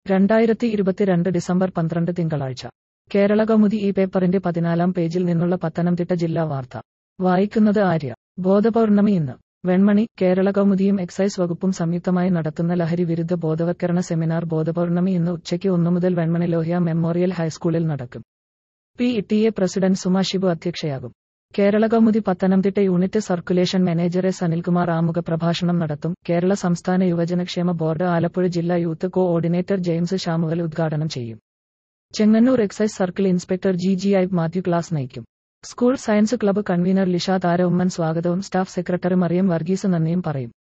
രണ്ടായിരത്തി ഇരുപത്തിരണ്ട് ഡിസംബർ പന്ത്രണ്ട് തിങ്കളാഴ്ച കേരള കൗമുദി ഈ പേപ്പറിന്റെ പതിനാലാം പേജിൽ നിന്നുള്ള പത്തനംതിട്ട ജില്ലാ വാർത്ത വായിക്കുന്നത് ആര്യ ബോധപൗർണമി ഇന്ന് വെൺമണി കേരള കൗമുദിയും എക്സൈസ് വകുപ്പും സംയുക്തമായി നടത്തുന്ന ലഹരി വിരുദ്ധ ബോധവൽക്കരണ സെമിനാർ ബോധപൗർണമി ഇന്ന് ഉച്ചയ്ക്ക് ഒന്നു മുതൽ വെൺമണി ലോഹ്യ മെമ്മോറിയൽ ഹൈസ്കൂളിൽ നടക്കും P T A president Suma Shibu അധ്യക്ഷയാകും Kerala Kaumudi Pathanamthitta unit circulation manager S Anilkumar ആമുഖ പ്രഭാഷണം നടത്തും കേരള സംസ്ഥാന യുവജനക്ഷേമ ബോർഡ് ആലപ്പുഴ ജില്ലാ യൂത്ത് കോഓർഡിനേറ്റർ ജെയിംസ് ഷാമുവൽ ഉദ്ഘാടനം ചെയ്യും Chengannur excise circle inspector G G I Mathew class നയിക്കും school science club convener Lisha Thara Oommen സ്വാഗതവും സ്റ്റാഫ് സെക്രട്ടറി മറിയം വർഗീസ് നന്ദിയും പറയും